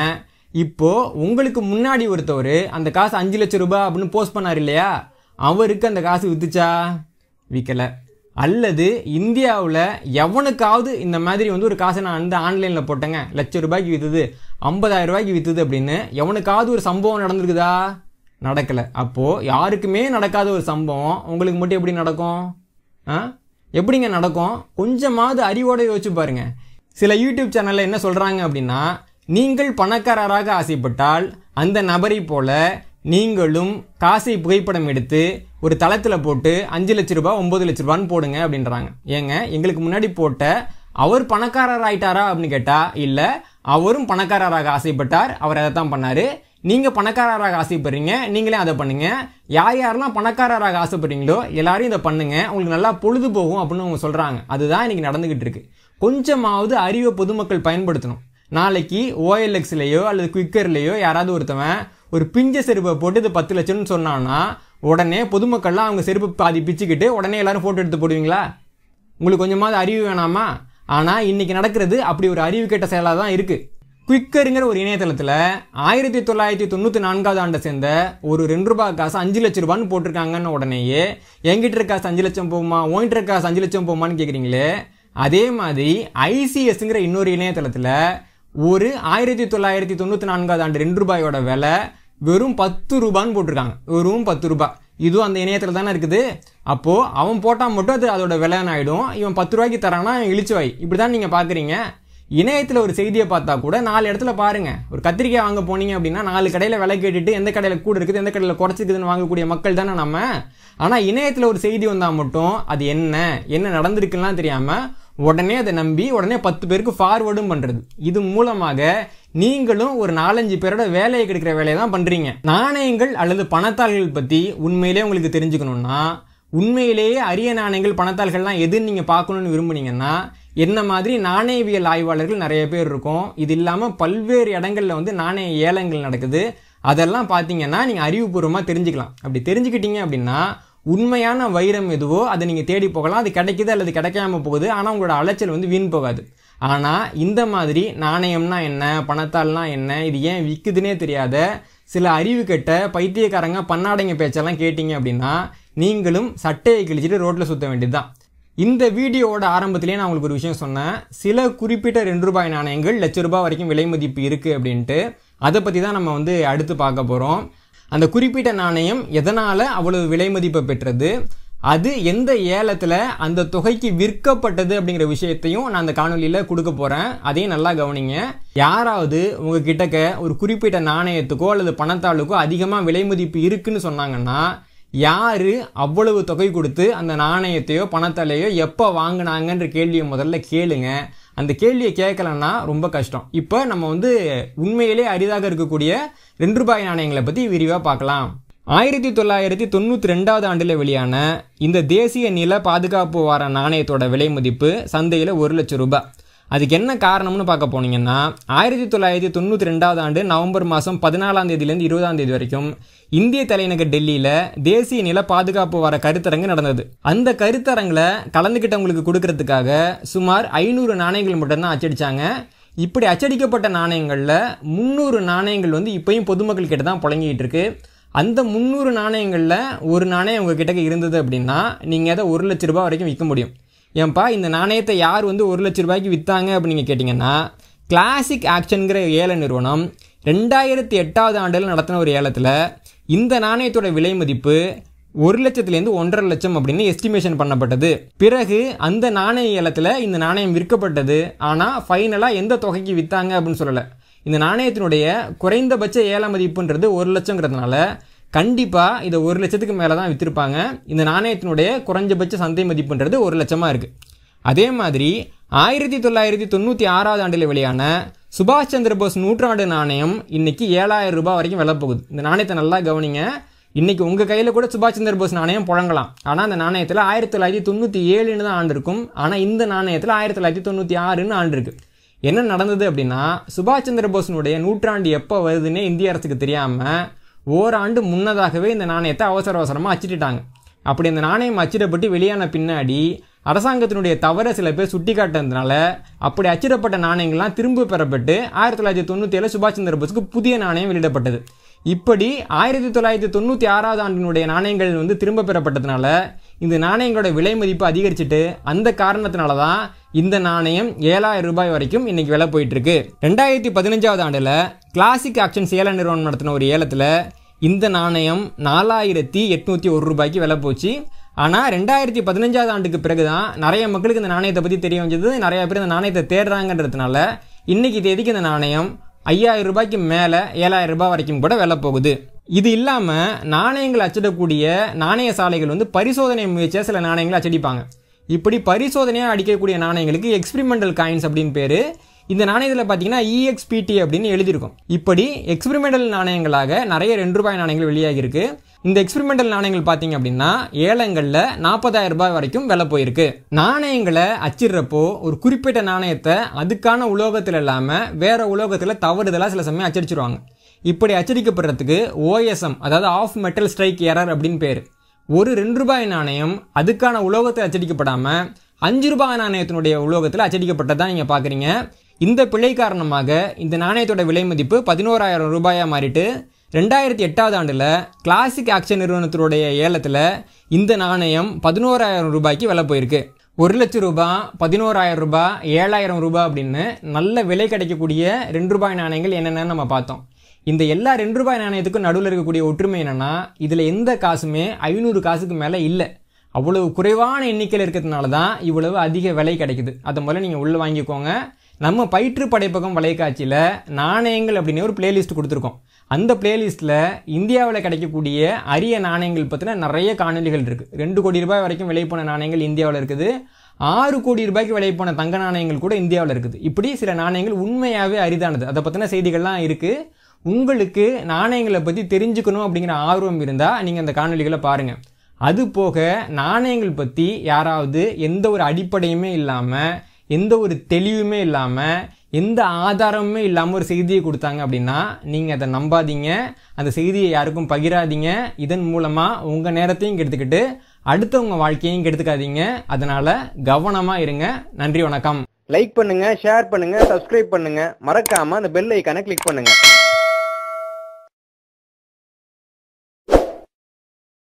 இப்போ உங்களுக்கு முன்னாடி ஒருத்தவர் அந்த காசு அஞ்சு லட்சம் ரூபாய் அப்படின்னு போஸ்ட் பண்ணார் இல்லையா அவருக்கு அந்த காசு வித்துச்சா விற்கல அல்லது இந்தியாவில் எவனுக்காவது இந்த மாதிரி வந்து ஒரு காசை நான் வந்து ஆன்லைனில் போட்டேங்க லட்ச ரூபாய்க்கு விற்றுது ஐம்பதாயிரம் ரூபாய்க்கு விற்றுது அப்படின்னு எவனுக்காவது ஒரு சம்பவம் நடந்திருக்குதா நடக்கலை அப்போது யாருக்குமே நடக்காத ஒரு சம்பவம் உங்களுக்கு மட்டும் எப்படி நடக்கும் ஆ எப்படிங்க நடக்கும் கொஞ்சமாவது அறிவோட யோசிச்சு பாருங்க சில யூடியூப் சேனலில் என்ன சொல்கிறாங்க அப்படின்னா நீங்கள் பணக்காரராக ஆசைப்பட்டால் அந்த நபரை போல நீங்களும் காசை புகைப்படம் எடுத்து ஒரு தளத்தில் போட்டு அஞ்சு லட்ச ரூபாய் ஒம்பது லட்ச ரூபான்னு போடுங்க அப்படின்றாங்க ஏங்க எங்களுக்கு முன்னாடி போட்ட அவர் பணக்காரர் ஆயிட்டாரா அப்படின்னு கேட்டால் இல்லை அவரும் பணக்காரராக ஆசைப்பட்டார் அவர் அதை தான் பண்ணார் நீங்கள் பணக்காரராக ஆசைப்படுறீங்க நீங்களே அதை பண்ணுங்க யார் யாரெல்லாம் பணக்காரராக ஆசைப்படுறீங்களோ எல்லாரும் இதை பண்ணுங்க உங்களுக்கு நல்லா பொழுது போகும் அப்படின்னு அவங்க சொல்கிறாங்க அதுதான் இன்னைக்கு நடந்துகிட்டு இருக்கு கொஞ்சமாவது அறிவை பொதுமக்கள் பயன்படுத்தணும் நாளைக்கு ஓஎல்எக்ஸ்லேயோ அல்லது குவிக்கர்லேயோ யாராவது ஒருத்தவன் ஒரு பிஞ்ச செருப்பை போட்டு இது பத்து லட்சம்னு சொன்னான்னா உடனே பொதுமக்கள்லாம் அவங்க செருப்பு பாதி பிச்சுக்கிட்டு உடனே எல்லாரும் ஃபோட்டோ எடுத்து போடுவீங்களா உங்களுக்கு கொஞ்சமாவது அறிவு வேணாமா ஆனால் இன்னைக்கு நடக்கிறது அப்படி ஒரு அறிவு கெட்ட செயலாக தான் இருக்குது குவிக்கருங்கிற ஒரு இணையதளத்தில் ஆயிரத்தி தொள்ளாயிரத்தி தொண்ணூற்றி நான்காவது ஆண்டை சேர்ந்த ஒரு ரெண்டு ரூபாய் காசு அஞ்சு லட்ச ரூபான்னு போட்டிருக்காங்கன்னு உடனேயே என்கிட்ட இருக்க காசு அஞ்சு லட்சம் போகுமா உன்கிட்ட இருக்க காசு அஞ்சு லட்சம் போகுமான்னு கேட்குறீங்களே அதே மாதிரி ஐசிஎஸ்ங்கிற இன்னொரு இணையதளத்தில் ஒரு ஆயிரத்தி தொள்ளாயிரத்தி தொண்ணூற்றி நான்காவது ஆண்டு ரெண்டு ரூபாயோட விலை வெறும் பத்து ரூபான்னு போட்டிருக்காங்க வெறும் பத்து ரூபாய் இதுவும் அந்த இணையத்தில் தானே இருக்குது அப்போது அவன் போட்டால் மட்டும் அது அதோட விலைன்னு ஆகிடும் இவன் பத்து ரூபாய்க்கு தரானா இழிச்சுவாய் இப்படி தான் நீங்கள் பார்க்குறீங்க இணையத்தில் ஒரு செய்தியை பார்த்தா கூட நாலு இடத்துல பாருங்க ஒரு கத்திரிக்காய் வாங்க போனீங்க அப்படின்னா நாலு கடையில் விலை கேட்டுட்டு எந்த கடையில் கூட இருக்குது எந்த கடையில் குறைச்சிருக்குதுன்னு வாங்கக்கூடிய மக்கள் தானே நம்ம ஆனால் இணையத்தில் ஒரு செய்தி வந்தால் மட்டும் அது என்ன என்ன நடந்திருக்குலாம் தெரியாமல் உடனே அதை நம்பி உடனே பத்து பேருக்கு ஃபார்வர்டும் பண்ணுறது இது மூலமாக நீங்களும் ஒரு நாலஞ்சு பேரோட வேலையை கிடைக்கிற வேலையை தான் பண்ணுறீங்க நாணயங்கள் அல்லது பணத்தாள்கள் பற்றி உண்மையிலே உங்களுக்கு தெரிஞ்சுக்கணும்னா உண்மையிலேயே அரிய நாணயங்கள் பணத்தாள்கள்லாம் எதுன்னு நீங்கள் பார்க்கணுன்னு விரும்புனீங்கன்னா என்ன மாதிரி நாணயவியல் ஆய்வாளர்கள் நிறைய பேர் இருக்கும் இது இல்லாமல் பல்வேறு இடங்களில் வந்து நாணய ஏலங்கள் நடக்குது அதெல்லாம் பார்த்தீங்கன்னா நீங்கள் அறிவுபூர்வமாக தெரிஞ்சுக்கலாம் அப்படி தெரிஞ்சுக்கிட்டீங்க அப்படின்னா உண்மையான வைரம் எதுவோ அதை நீங்கள் தேடி போகலாம் அது கிடைக்குது அல்லது கிடைக்காம போகுது ஆனால் உங்களோட அலைச்சல் வந்து வீண் போகாது ஆனால் இந்த மாதிரி நாணயம்னா என்ன பணத்தாள்னா என்ன இது ஏன் விற்குதுன்னே தெரியாத சில அறிவு கெட்ட பைத்தியக்காரங்க பன்னாடைங்க பேச்செல்லாம் கேட்டிங்க அப்படின்னா நீங்களும் சட்டையை கிழிச்சிட்டு ரோட்டில் சுற்ற வேண்டியதுதான் இந்த வீடியோவோட ஆரம்பத்திலேயே நான் உங்களுக்கு ஒரு விஷயம் சொன்னேன் சில குறிப்பிட்ட ரெண்டு ரூபாய் நாணயங்கள் லட்ச ரூபாய் வரைக்கும் விலை மதிப்பு இருக்குது அப்படின்ட்டு அதை பற்றி தான் நம்ம வந்து அடுத்து பார்க்க போகிறோம் அந்த குறிப்பிட்ட நாணயம் எதனால் அவ்வளவு விலை மதிப்பை பெற்றது அது எந்த ஏலத்தில் அந்த தொகைக்கு விற்கப்பட்டது அப்படிங்கிற விஷயத்தையும் நான் அந்த காணொலியில் கொடுக்க போகிறேன் அதையும் நல்லா கவனிங்க யாராவது உங்கள் கிட்டக்க ஒரு குறிப்பிட்ட நாணயத்துக்கோ அல்லது பணத்தாளுக்கோ அதிகமாக விலை மதிப்பு இருக்குன்னு சொன்னாங்கன்னா யாரு அவ்வளவு தொகை கொடுத்து அந்த நாணயத்தையோ பணத்தாலையோ எப்போ வாங்கினாங்கன்ற கேள்வியை முதல்ல கேளுங்க அந்த கேள்வியை கேட்கலன்னா ரொம்ப கஷ்டம் இப்போ நம்ம வந்து உண்மையிலே அரிதாக இருக்கக்கூடிய ரெண்டு ரூபாய் நாணயங்களை பற்றி விரிவாக பார்க்கலாம் ஆயிரத்தி தொள்ளாயிரத்தி தொண்ணூற்றி ரெண்டாவது ஆண்டில் வெளியான இந்த தேசிய நில பாதுகாப்பு வார நாணயத்தோட விலை மதிப்பு சந்தையில் ஒரு லட்சம் ரூபாய் அதுக்கு என்ன காரணம்னு பார்க்க போனீங்கன்னா ஆயிரத்தி தொள்ளாயிரத்தி தொண்ணூற்றி ரெண்டாவது ஆண்டு நவம்பர் மாதம் பதினாலாம் தேதியிலேருந்து இருபதாம் தேதி வரைக்கும் இந்திய தலைநகர் டெல்லியில் தேசிய நில பாதுகாப்பு வார கருத்தரங்கு நடந்தது அந்த கருத்தரங்கில் கலந்துக்கிட்டவங்களுக்கு கொடுக்கறதுக்காக சுமார் ஐநூறு நாணயங்கள் மட்டும்தான் அச்சடிச்சாங்க இப்படி அச்சடிக்கப்பட்ட நாணயங்களில் முந்நூறு நாணயங்கள் வந்து இப்பயும் பொதுமக்கள் கிட்ட தான் புழங்கிட்டு இருக்கு அந்த முந்நூறு நாணயங்களில் ஒரு நாணயம் உங்கள் கிட்டக்க இருந்தது அப்படின்னா நீங்கள் அதை ஒரு லட்ச ரூபாய் வரைக்கும் விற்க முடியும் ஏன்பா இந்த நாணயத்தை யார் வந்து ஒரு லட்ச ரூபாய்க்கு விற்றாங்க அப்படின்னு கேட்டிங்கன்னா கிளாசிக் ஆக்ஷனுங்கிற ஏல நிறுவனம் ரெண்டாயிரத்தி எட்டாவது ஆண்டில் நடத்தின ஒரு ஏலத்தில் இந்த நாணயத்தோட விலை மதிப்பு ஒரு லட்சத்துலேருந்து ஒன்றரை லட்சம் அப்படின்னு எஸ்டிமேஷன் பண்ணப்பட்டது பிறகு அந்த நாணய ஏலத்தில் இந்த நாணயம் விற்கப்பட்டது ஆனால் ஃபைனலாக எந்த தொகைக்கு விற்றாங்க அப்படின்னு சொல்லலை இந்த நாணயத்தினுடைய குறைந்தபட்ச ஏல மதிப்புன்றது ஒரு லட்சங்கிறதுனால கண்டிப்பாக இதை ஒரு லட்சத்துக்கு மேலே தான் விற்றுருப்பாங்க இந்த நாணயத்தினுடைய குறைஞ்சபட்ச சந்தை மதிப்புன்றது ஒரு லட்சமாக இருக்குது அதே மாதிரி ஆயிரத்தி தொள்ளாயிரத்தி தொண்ணூற்றி ஆறாவது ஆண்டில் வெளியான சுபாஷ் சந்திர போஸ் நூற்றாண்டு நாணயம் இன்னைக்கு ஏழாயிரம் ரூபாய் வரைக்கும் விலை போகுது இந்த நாணயத்தை நல்லா கவனிங்க இன்னைக்கு உங்கள் கையில் கூட சுபாஷ் சந்திர போஸ் நாணயம் புழங்கலாம் ஆனால் அந்த நாணயத்தில் ஆயிரத்தி தொள்ளாயிரத்தி தொண்ணூற்றி ஏழுன்னு தான் ஆண்டு இருக்கும் ஆனால் இந்த நாணயத்தில் ஆயிரத்தி தொள்ளாயிரத்தி தொண்ணூற்றி ஆறுன்னு ஆண்டு இருக்கு என்ன நடந்தது அப்படின்னா சுபாஷ் சந்திர போஸினுடைய நூற்றாண்டு எப்போ வருதுன்னே இந்திய அரசுக்கு தெரியாமல் ஓராண்டு முன்னதாகவே இந்த நாணயத்தை அவசர அவசரமாக அச்சிட்டுட்டாங்க அப்படி அந்த நாணயம் அச்சிடப்பட்டு வெளியான பின்னாடி அரசாங்கத்தினுடைய தவறை சில பேர் சுட்டி காட்டுறதுனால அப்படி அச்சிடப்பட்ட நாணயங்கள்லாம் திரும்ப பெறப்பட்டு ஆயிரத்தி தொள்ளாயிரத்தி தொண்ணூற்றி ஏழு சுபாஷ் சந்திர போஸுக்கு புதிய நாணயம் வெளியிடப்பட்டது இப்படி ஆயிரத்தி தொள்ளாயிரத்தி தொண்ணூற்றி ஆறாவது ஆண்டினுடைய நாணயங்கள் வந்து திரும்ப பெறப்பட்டதுனால இந்த நாணயங்களோட விலை மதிப்பு அதிகரிச்சுட்டு அந்த காரணத்தினால தான் இந்த நாணயம் ஏழாயிரம் ரூபாய் வரைக்கும் இன்னைக்கு விலை போயிட்டு இருக்கு ரெண்டாயிரத்தி பதினஞ்சாவது ஆண்டில் கிளாசிக் ஆக்ஷன்ஸ் ஏல நிறுவனம் நடத்தின ஒரு ஏலத்தில் இந்த நாணயம் நாலாயிரத்தி எட்நூற்றி ஒரு ரூபாய்க்கு விலை போச்சு ஆனால் ரெண்டாயிரத்தி பதினஞ்சாவது ஆண்டுக்கு பிறகு தான் நிறைய மக்களுக்கு இந்த நாணயத்தை பற்றி தெரிய வந்தது நிறைய பேர் இந்த நாணயத்தை தேடுறாங்கன்றதுனால இன்னைக்கு தேதிக்கு இந்த நாணயம் ஐயாயிரம் ரூபாய்க்கு மேலே ஏழாயிரம் ரூபாய் வரைக்கும் கூட விலை போகுது இது இல்லாமல் நாணயங்கள் அச்சிடக்கூடிய நாணய சாலைகள் வந்து பரிசோதனை முயற்சியாக சில நாணயங்களை அச்சடிப்பாங்க இப்படி பரிசோதனையாக அடிக்கக்கூடிய நாணயங்களுக்கு எக்ஸ்பிரிமெண்டல் காயின்ஸ் அப்படின்னு பேர் இந்த நாணயத்தில் பார்த்தீங்கன்னா இஎக்ஸ்பிடி அப்படின்னு எழுதியிருக்கும் இப்படி எக்ஸ்பிரிமெண்டல் நாணயங்களாக நிறைய ரெண்டு ரூபாய் நாணயங்கள் வெளியாகியிருக்கு இந்த எக்ஸ்பிரிமெண்டல் நாணயங்கள் பார்த்தீங்க அப்படின்னா ஏலங்களில் நாற்பதாயிரம் ரூபாய் வரைக்கும் விலை போயிருக்கு நாணயங்களை அச்சிடுறப்போ ஒரு குறிப்பிட்ட நாணயத்தை அதுக்கான உலோகத்தில் இல்லாமல் வேற உலோகத்தில் தவறுதலாக சில சமயம் அச்சடிச்சிருவாங்க இப்படி அச்சடிக்கப்படுறதுக்கு ஓஎஸ்எம் அதாவது ஆஃப் மெட்டல் ஸ்ட்ரைக் எரர் அப்படின்னு பேர் ஒரு ரெண்டு ரூபாய் நாணயம் அதுக்கான உலோகத்தில் அச்சடிக்கப்படாமல் அஞ்சு ரூபாய் நாணயத்தினுடைய உலோகத்தில் அச்சடிக்கப்பட்டதான் நீங்கள் பார்க்குறீங்க இந்த பிழை காரணமாக இந்த நாணயத்தோட விலை மதிப்பு பதினோராயிரம் ரூபாயாக மாறிட்டு ரெண்டாயிரத்தி எட்டாவது ஆண்டில் கிளாசிக் ஆக்ஷன் நிறுவனத்தினுடைய ஏலத்தில் இந்த நாணயம் பதினோராயிரம் ரூபாய்க்கு விலை போயிருக்கு ஒரு லட்சம் ரூபாய் பதினோராயிரம் ரூபாய் ஏழாயிரம் ரூபாய் அப்படின்னு நல்ல விலை கிடைக்கக்கூடிய ரெண்டு ரூபாய் நாணயங்கள் என்னென்னு நம்ம பார்த்தோம் இந்த எல்லா ரெண்டு ரூபாய் நாணயத்துக்கும் நடுவில் இருக்கக்கூடிய ஒற்றுமை என்னன்னா இதில் எந்த காசுமே ஐநூறு காசுக்கு மேலே இல்லை அவ்வளவு குறைவான எண்ணிக்கையில் இருக்கிறதுனால தான் இவ்வளவு அதிக விலை கிடைக்குது அதை முதல்ல நீங்கள் உள்ளே வாங்கிக்கோங்க நம்ம பயிற்று படைப்பகம் வலைக்காட்சியில் நாணயங்கள் அப்படின்னு ஒரு பிளேலிஸ்ட் கொடுத்துருக்கோம் அந்த பிளேலிஸ்ட்டில் இந்தியாவில் கிடைக்கக்கூடிய அரிய நாணயங்கள் பற்றின நிறைய காணொலிகள் இருக்குது ரெண்டு கோடி ரூபாய் வரைக்கும் விலை போன நாணயங்கள் இந்தியாவில் இருக்குது ஆறு கோடி ரூபாய்க்கு விலை போன தங்க நாணயங்கள் கூட இந்தியாவில் இருக்குது இப்படி சில நாணயங்கள் உண்மையாகவே அரிதானது அதை பற்றின செய்திகள்லாம் இருக்குது உங்களுக்கு நாணயங்களை பற்றி தெரிஞ்சுக்கணும் அப்படிங்கிற ஆர்வம் இருந்தால் நீங்கள் அந்த காணொலிகளை பாருங்கள் அது போக நாணயங்கள் பற்றி யாராவது எந்த ஒரு அடிப்படையுமே இல்லாமல் எந்த ஒரு தெளிவுமே இல்லாமல் எந்த ஆதாரமுமே இல்லாமல் ஒரு செய்தியை கொடுத்தாங்க அப்படின்னா நீங்கள் அதை நம்பாதீங்க அந்த செய்தியை யாருக்கும் பகிராதீங்க இதன் மூலமாக உங்கள் நேரத்தையும் கெடுத்துக்கிட்டு அடுத்தவங்க வாழ்க்கையையும் கெடுத்துக்காதீங்க அதனால் கவனமாக இருங்க நன்றி வணக்கம் லைக் பண்ணுங்க ஷேர் பண்ணுங்க சப்ஸ்கிரைப் பண்ணுங்க மறக்காம அந்த பெல் ஐக்கானை கிளிக் பண்ணுங்க